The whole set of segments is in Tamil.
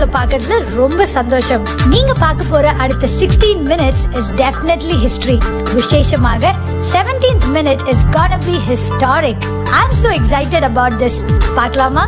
உங்களை பார்க்கறதுல ரொம்ப சந்தோஷம் நீங்க பார்க்க போற அடுத்த 16 மினிட்ஸ் இஸ் டெஃபினெட்லி ஹிஸ்டரி விசேஷமாக 17th minute is gonna be historic i'm so excited about this பார்க்கலாமா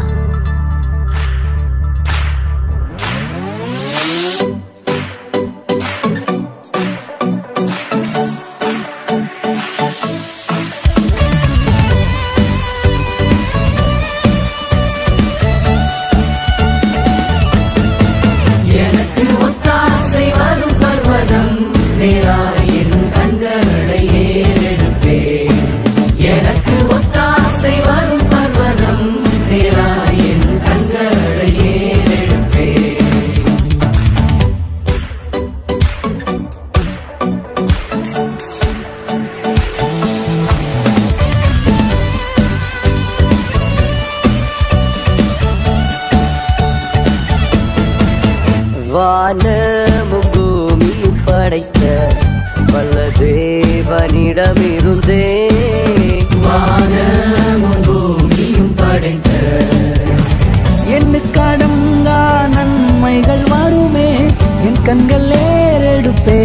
எனக்கு ஒத்தாசை வரும் பர்வதம் நேராயின் கண்களை ஏறெடுப்பேன் எனக்கு ஒத்தாசை வரும் பர்வதம் நேராயின் கண்களை ஏறெடுப்பேன் வானமும் பூமியும் படைத்த வல்ல தேவனிடமிருந்தே வானமும் பூமியும் படைத்த எனக்கு அடங்கா நன்மைகள் வருமே என் கண்கள் ஏறெடுப்பே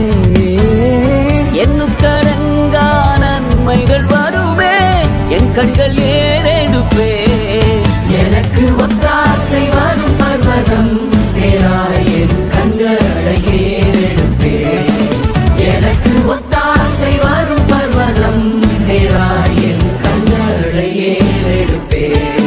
எனக்கு அடங்கா நன்மைகள் வருமே என் கண்கள் ஏறெடுப்பே எனக்கு ஒத்தாசை வரும் பர்வதம் நேராயின் கண்களை ஏறெடுப்பேன் எனக்கு ஒத்தாசை வரும் பர்வதம் நேராயின் கண்களை ஏறெடுப்பேன்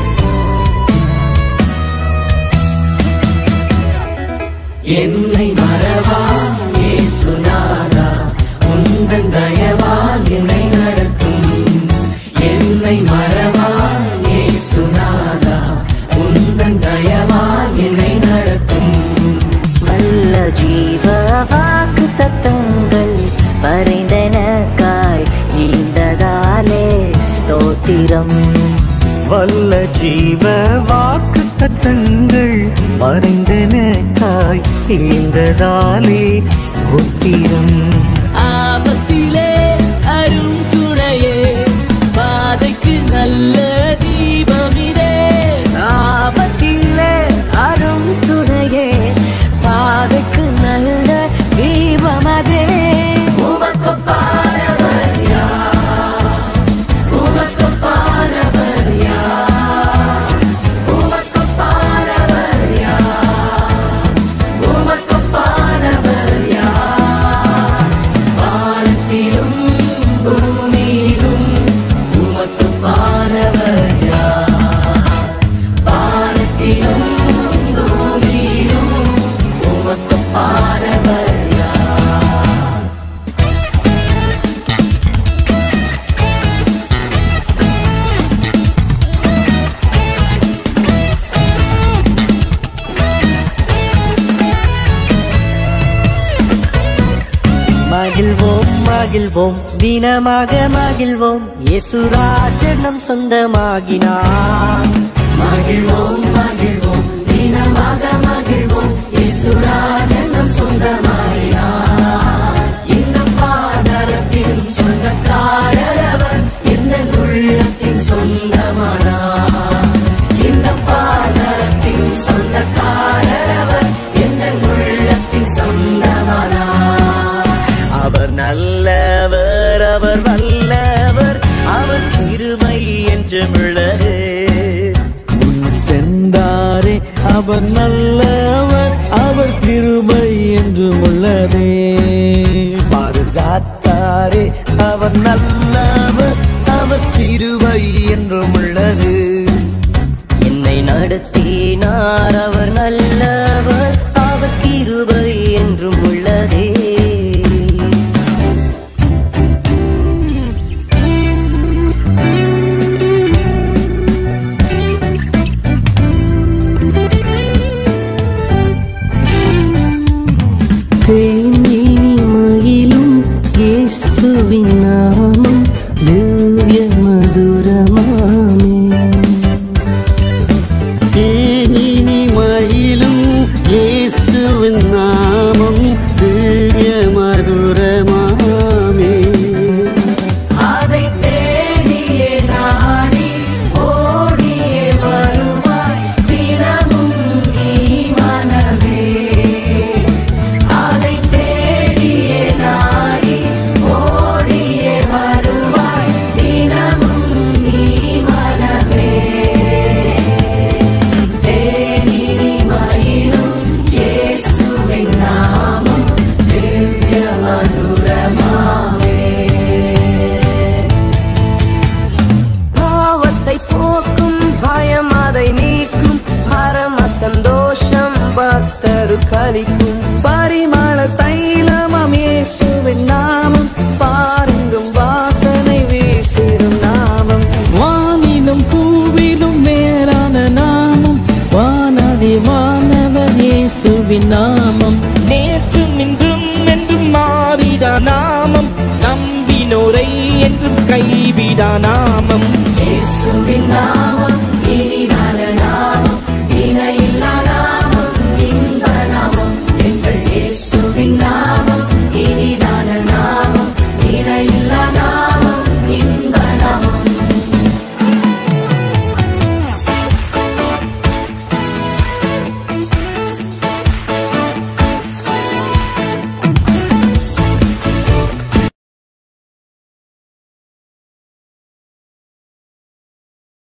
என்னை மறவா இயேசுநாதா உந்தன் தயவால் என்னை நடத்தும் என்னை மறவா இயேசுநாதா உந்தன் தயவால் என்னை நடத்தும் நல்ல ஜீவ வாக்கு தத்தங்கள் மறைந்தனக்காய் ஈந்ததாலே ஸ்தோத்திரம் வல்ல ஜீவ வாக்கு தத்தங்கள் மறைந்தனக்காய் ஈந்ததாலே ஸ்தோத்திரம் ஆபத்திலே அரும் துணையே பாதைக்கு நல்ல தீபமிதே ஆபத்திலே அரும் துணையே பாதைக்கு நல்ல தீபமதே உமக்கொப்பானவர் யார் உமக்கொப்பானவர் யார் உமக்கொப்பானவர் யார் உமக்கொப்பானவர் யார் வானத்திலும் பூமியிலும் உமக்கொப்பானவர் யார் வானத்திலும் பூமியிலும் உமக்கொப்பானவர் யார் மகிழ்வோம் மகிழ்வோம் தினமாக மகிழ்வோம் இயேசுராஜன் நம் சொந்தமாகினார் மகிழ்வோம் மகிழ்வோம் தினமாக மகிழ்வோம் இசுராஜன் நம் சொந்தமாயினார் இந்த பாதரத்தின் சொந்தக்காரர் அவர் இந்த உள்ளத்தின் சொந்தமானார் இந்த பாதரத்தின் சொந்தக்காரர் அவர் இந்த உள்ளத்தின் சொந்தமானார் அவர் நல்லவர் அவர் வல்லவர் அவர் கிருபை என்றும் உள்ளது முன் சென்றாரே அவர் நல்லவர் அவர் கிருபை என்றும் உள்ளதே பாதுகாத்தாரே அவர் நல்லவர் அவர் கிருபை என்றும் உள்ளது என்னை நடத்தினார் அவர் நல்லவர் அவர் கிருபை என்றும் உள்ளதே தேனினிமையிலும் இயேசுவின் நாமம் திவ்ய மதுரமாமே தேனினிமையிலும் இயேசுவின் நாமம் திவ்ய மதுரமாமே அதை தேடியே நாடி ஓடியே வருவாய் தினமும் நீ பலிக்கும் பரிமள தைலமாம் இயேசுவின் நாமம் பாருங்கும் வாசனை வீசிடும் நாமம் வானிலும் பூவிலும் மேலான நாமம் வானதி வானவர் இயேசுவின் நாமம் நேற்றும் இன்றும் என்றும் மாறிடா நாமம் நம்பினோரை என்றும் கைவிடா நாமம் இயேசுவின் நாமம்